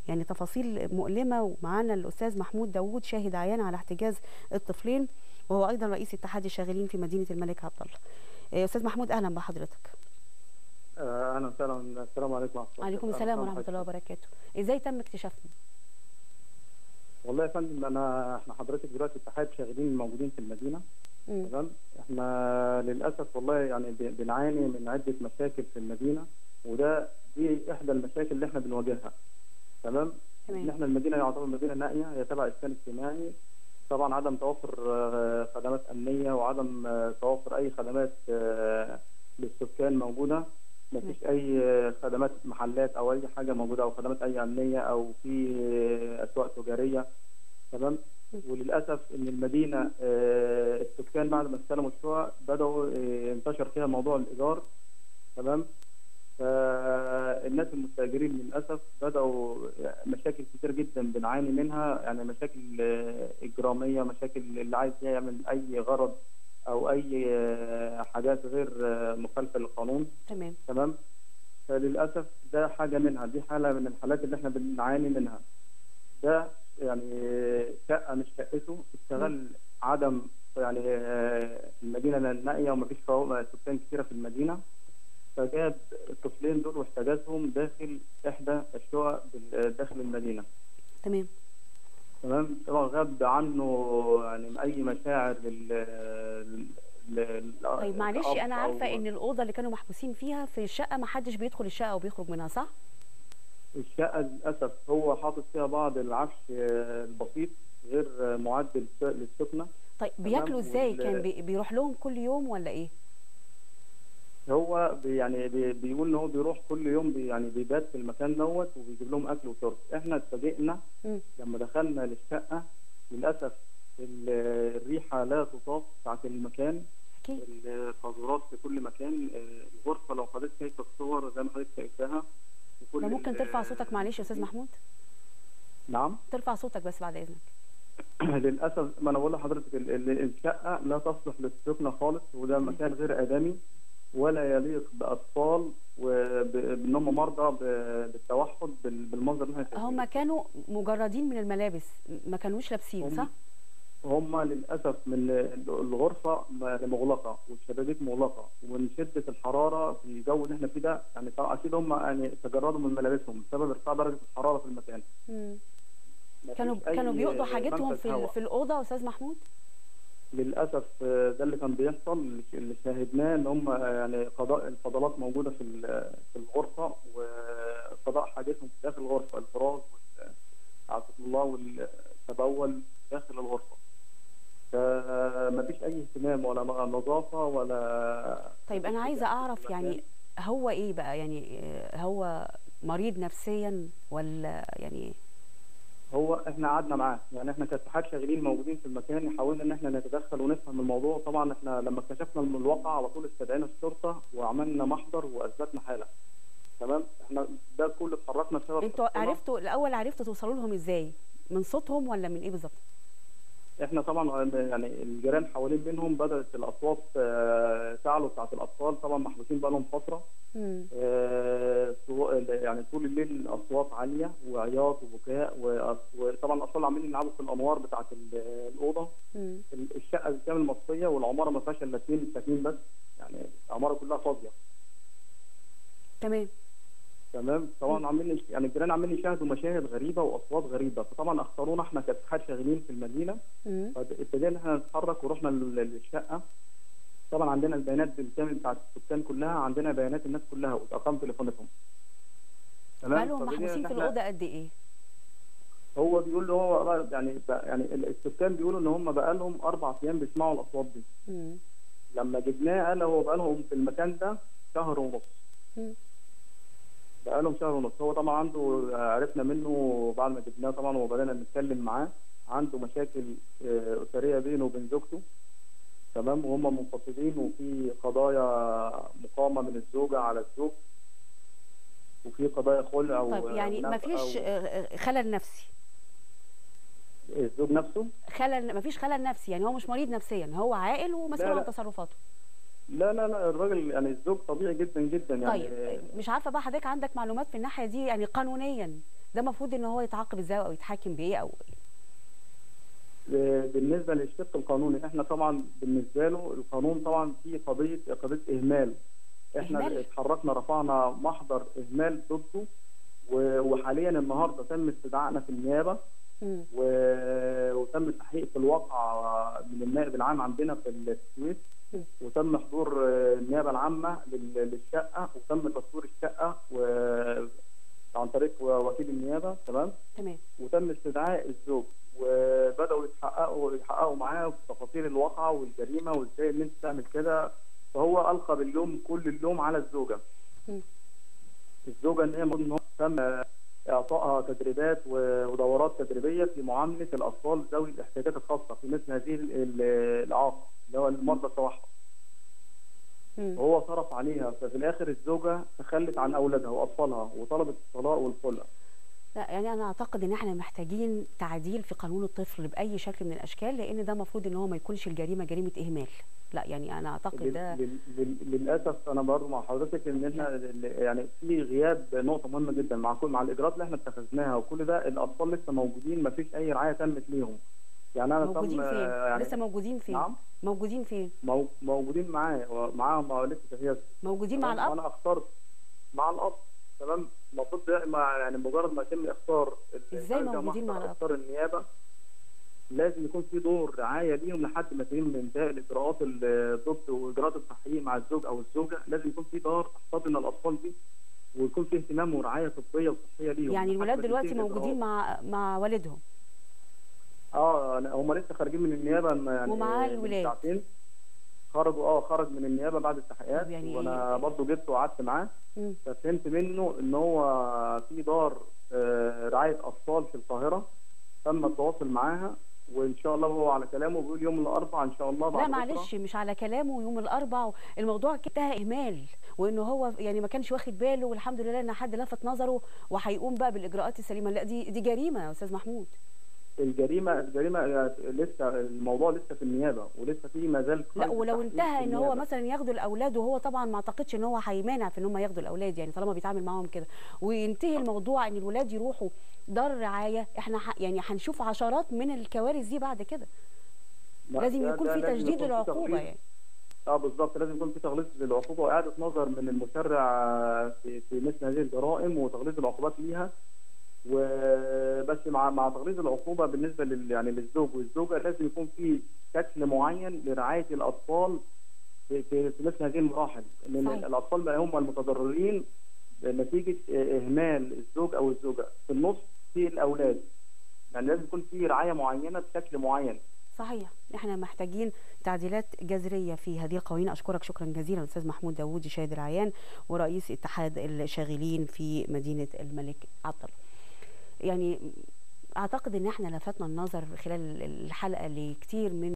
يعني تفاصيل مؤلمه ومعانا الاستاذ محمود داوود شاهد عيان على احتجاز الطفلين وهو ايضا رئيس اتحاد الشاغلين في مدينه الملك عبد الله آه، استاذ محمود اهلا بحضرتك آه، اهلا وسهلا السلام عليكم ورحمه الله وعليكم السلام ورحمه الله وبركاته ازاي تم اكتشافهم والله يا فندم انا احنا حضرتك دلوقتي اتحاد شاغلين موجودين في المدينه مم. تمام احنا للاسف والله يعني ب- بنعاني من عده مشاكل في المدينه وده دي احدى المشاكل اللي احنا بنواجهها تمام تمام. ان احنا المدينه يعتبر مدينه نائيه هي تبع اسكان اجتماعي طبعا عدم توفر آه، خدمات امنيه وعدم آه، توفر اي خدمات آه، للسكان موجوده ما فيش اي آه، خدمات محلات او اي حاجه موجوده او خدمات اي امنيه او في آه، اسواق تجاريه تمام وللاسف ان المدينه آه، السكان بعد ما استلموا الشقق بداوا آه، انتشر فيها موضوع الايجار تمام فالناس المستاجرين للاسف بداوا مشاكل كتير جدا بنعاني منها يعني مشاكل آه، اجراميه مشاكل اللي عايز يعمل اي غرض او اي آه، حاجات غير آه، مخالفه للقانون تمام تمام فللاسف ده حاجه منها دي حاله من الحالات اللي احنا بنعاني منها ده يعني شقه مش شقته استغل عدم يعني آه، المدينه النائيه ومفيش فوق سكان كثيره في المدينه فجاب الطفلين دول واحتجزهم داخل احدى الشقق بال- داخل المدينه تمام تمام طبعا غاب عنه يعني اي مشاعر لل لل- طيب معلش الأب انا عارفه أو- ان الاوضه اللي كانوا محبوسين فيها في الشقه ما حدش بيدخل الشقه وبيخرج منها صح الشقة للأسف هو حاطط فيها بعض العفش آه، البسيط غير آه، معد للس- للسكنة طيب بياكلوا ازاي وال- كان بي- بيروح لهم كل يوم ولا ايه هو بي يعني بي بيقول إن هو بيروح كل يوم بي يعني بيبات في المكان دوت وبيجيب لهم أكل وشرب إحنا اتفاجئنا مم. لما دخلنا للشقة للأسف ال- الريحة لا تطاق بتاعت المكان اكيد القاذورات في كل مكان آه، الغرفة لو حضرتك شايفة الصور زي ما حضرتك شايفاها وكل ده ممكن ال- ترفع صوتك معلش يا استاذ محمود نعم ترفع صوتك بس بعد اذنك للاسف ما انا بقول لحضرتك ال- ال- الشقه لا تصلح للسكنه خالص وده مكان غير ادمي ولا يليق باطفال وبان هم مرضى ب- بالتوحد بال- بالمنظر اللي احنا هم شايفينه. كانوا مجردين من الملابس ما كانوش لابسين هم- صح هم للاسف من الغرفه مغلقه والشبابيك مغلقه ومن شده الحراره في الجو اللي احنا فيه ده يعني طبعا اكيد هم يعني تجردوا من ملابسهم بسبب ارتفاع درجه الحراره في المكان مم. ما كانوا فيش أي كانوا بيقضوا حاجتهم منفذ في ال- هواء. في الاوضه يا استاذ محمود للاسف آه، ده اللي كان بيحصل اللي شاهدناه ان هم آه، يعني قضاء الفضلات موجوده في ال- في الغرفه وقضاء حاجتهم داخل الغرفه الفراغ وال- عافيه الله والتبول داخل الغرفه فما فيش اي اهتمام ولا نظافه ولا طيب انا عايزه اعرف يعني هو ايه بقى يعني آه، هو مريض نفسيا ولا يعني هو احنا قعدنا معاه يعني احنا كاتحاد شاغلين موجودين في المكان حاولنا ان احنا نتدخل ونفهم الموضوع طبعا احنا لما اكتشفنا من الواقع على طول استدعينا الشرطه وعملنا محضر واثبتنا حاله تمام احنا ده كله اتحركنا بسبب انتوا تفصيلة. عرفتوا الاول عرفتوا توصلوا لهم ازاي من صوتهم ولا من ايه بالظبط احنا طبعا يعني الجيران حوالين منهم بدات الاصوات آه، تعلو بتاعت الاطفال طبعا محبوسين بقى لهم فتره مم. آه، صو- يعني طول الليل الاصوات عاليه وعياط وبكاء وأص- وطبعا الاطفال عاملين يلعبوا في الانوار بتاعت ال- الاوضه مم. ال- الشقه بالكامل مطفيه والعماره ما فيهاش الا اثنين ساكنين بس يعني العماره كلها فاضيه تمام تمام طبعا عاملين يش- يعني الجيران عاملين يشاهدوا مشاهد غريبه واصوات غريبه فطبعا اختارونا احنا كاتحاد شاغلين في المدينه مم. فابتدينا ان احنا نتحرك ورحنا لل- للشقه طبعا عندنا البيانات بالكامل بتاعت السكان كلها عندنا بيانات الناس كلها وارقام تليفوناتهم بقالهم فبدينا محبوسين إن في إحنا- الاوضه قد ايه هو بيقول له هو بقى- يعني بقى- يعني السكان بيقولوا ان هم بقى لهم اربع ايام بيسمعوا الاصوات دي مم. لما جبناه قال هو بقى لهم في المكان ده شهر ونص مم. بقى لهم شهر ونص هو طبعا عنده عرفنا منه بعد ما جبناه طبعا وبدانا نتكلم معاه عنده مشاكل آه، اسريه بينه وبين زوجته تمام وهم منفصلين وفي قضايا مقامه من الزوجه على الزوج وفي قضايا خلع و- طيب يعني ما ونفقة فيش و- آه، خلل نفسي الزوج نفسه خلل ما فيش خلل نفسي يعني هو مش مريض نفسيا هو عاقل ومسؤول لا، عن لا. تصرفاته لا لا لا الراجل يعني الزوج طبيعي جدا جدا يعني طيب مش عارفه بقى حضرتك عندك معلومات في الناحيه دي يعني قانونيا ده المفروض ان هو يتعاقب ازاي او يتحاكم بايه او بالنسبه للشق القانوني احنا طبعا بالنسبه له القانون طبعا في قضيه قضيه اهمال احنا إهمال؟ اتحركنا رفعنا محضر اهمال ضده و- وحاليا النهارده تم استدعائنا في النيابه مم. و- وتم التحقيق في الواقع من النائب العام عندنا في السويس م. وتم حضور آه، النيابه العامه لل- للشقه وتم تصوير الشقه و- عن طريق وكيل النيابه تمام تمام وتم استدعاء الزوج وبداوا يتحققوا يحققوا معاه في تفاصيل الواقعه والجريمه وازاي ان انت تعمل كده فهو القى باللوم كل اللوم على الزوجه مم. الزوجه ان هي المفروض ان هو تم اعطائها تدريبات و- ودورات تدريبيه في معامله الاطفال ذوي الاحتياجات الخاصه في مثل هذه ال- ال- الاعاقه اللي هو المرضى التوحد مم. وهو صرف عليها ففي الاخر الزوجه تخلت عن اولادها واطفالها وطلبت الطلاق والخلع لا يعني انا اعتقد ان احنا محتاجين تعديل في قانون الطفل باي شكل من الاشكال لان ده المفروض ان هو ما يكونش الجريمه جريمه اهمال لا يعني انا اعتقد لل- ده لل- لل- للاسف انا برضو مع حضرتك ان احنا ال- يعني في غياب نقطه مهمه جدا مع كل مع الاجراءات اللي احنا اتخذناها وكل ده الاطفال لسه موجودين ما فيش اي رعايه تمت ليهم يعني انا موجودين تم فين يعني لسه موجودين فين نعم موجودين فين مو- موجودين معايا معاهم ما لسه هي موجودين مع تمام؟ الاب وانا اخترت مع الاب تمام المفروض ده مع يعني مجرد ما يتم اختار ال- إزاي الحاجة موجودين مع محضر الأب؟ اختار النيابه لازم يكون في دور رعايه ليهم لحد ما يتم انتهاء الاجراءات الضبط واجراءات التحقيق مع الزوج او الزوجه لازم يكون في دار تحتضن الاطفال دي ويكون في اهتمام ورعايه طبيه وصحيه ليهم يعني لحد الولاد ما دلوقتي تنتهي موجودين الإجراءات. مع مع والدهم اه أنا- هم لسه خارجين من النيابه ما يعني ومعاه من الولاد. ساعتين خرجوا اه خرج من النيابه بعد التحقيقات طب يعني وانا إيه؟ برضه جبته وقعدت معاه مم. ففهمت منه ان هو في دار آه، رعايه اطفال في القاهره تم التواصل معاها وان شاء الله هو على كلامه بيقول يوم الاربعاء ان شاء الله لا بعد معلش بكرة. مش على كلامه يوم الاربع الموضوع انتهى اهمال وانه هو يعني ما كانش واخد باله والحمد لله ان حد لفت نظره وهيقوم بقى بالاجراءات السليمه لا دي دي جريمه يا استاذ محمود الجريمه الجريمه لسه الموضوع لسه في النيابه ولسه في ما زال لا قيد ولو تحقيق انتهى في ان هو النيابة. مثلا ياخدوا الاولاد وهو طبعا ما اعتقدش ان هو هيمانع في ان هم ياخدوا الاولاد يعني طالما بيتعامل معاهم كده وينتهي الموضوع ان الولاد يروحوا دار رعايه احنا ح... يعني هنشوف عشرات من الكوارث دي بعد كده لا، لازم ده- يكون ده في لازم تجديد يكون في للعقوبه تغليظ. يعني اه بالظبط لازم يكون في تغليظ للعقوبه واعاده نظر من المشرع في في مثل هذه الجرائم وتغليظ العقوبات ليها وبس مع مع تغليظ العقوبه بالنسبه لل يعني للزوج والزوجه لازم يكون في شكل معين لرعايه الاطفال في, في, في مثل هذه المراحل لان صحيح. الاطفال بقى هم المتضررين نتيجه اهمال الزوج او الزوجه في النص في الاولاد يعني لازم يكون في رعايه معينه بشكل معين صحيح احنا محتاجين تعديلات جذريه في هذه القوانين اشكرك شكرا جزيلا استاذ محمود داوود شاهد العيان ورئيس اتحاد الشاغلين في مدينه الملك عبد الله يعني اعتقد ان احنا لفتنا النظر خلال الحلقه لكتير من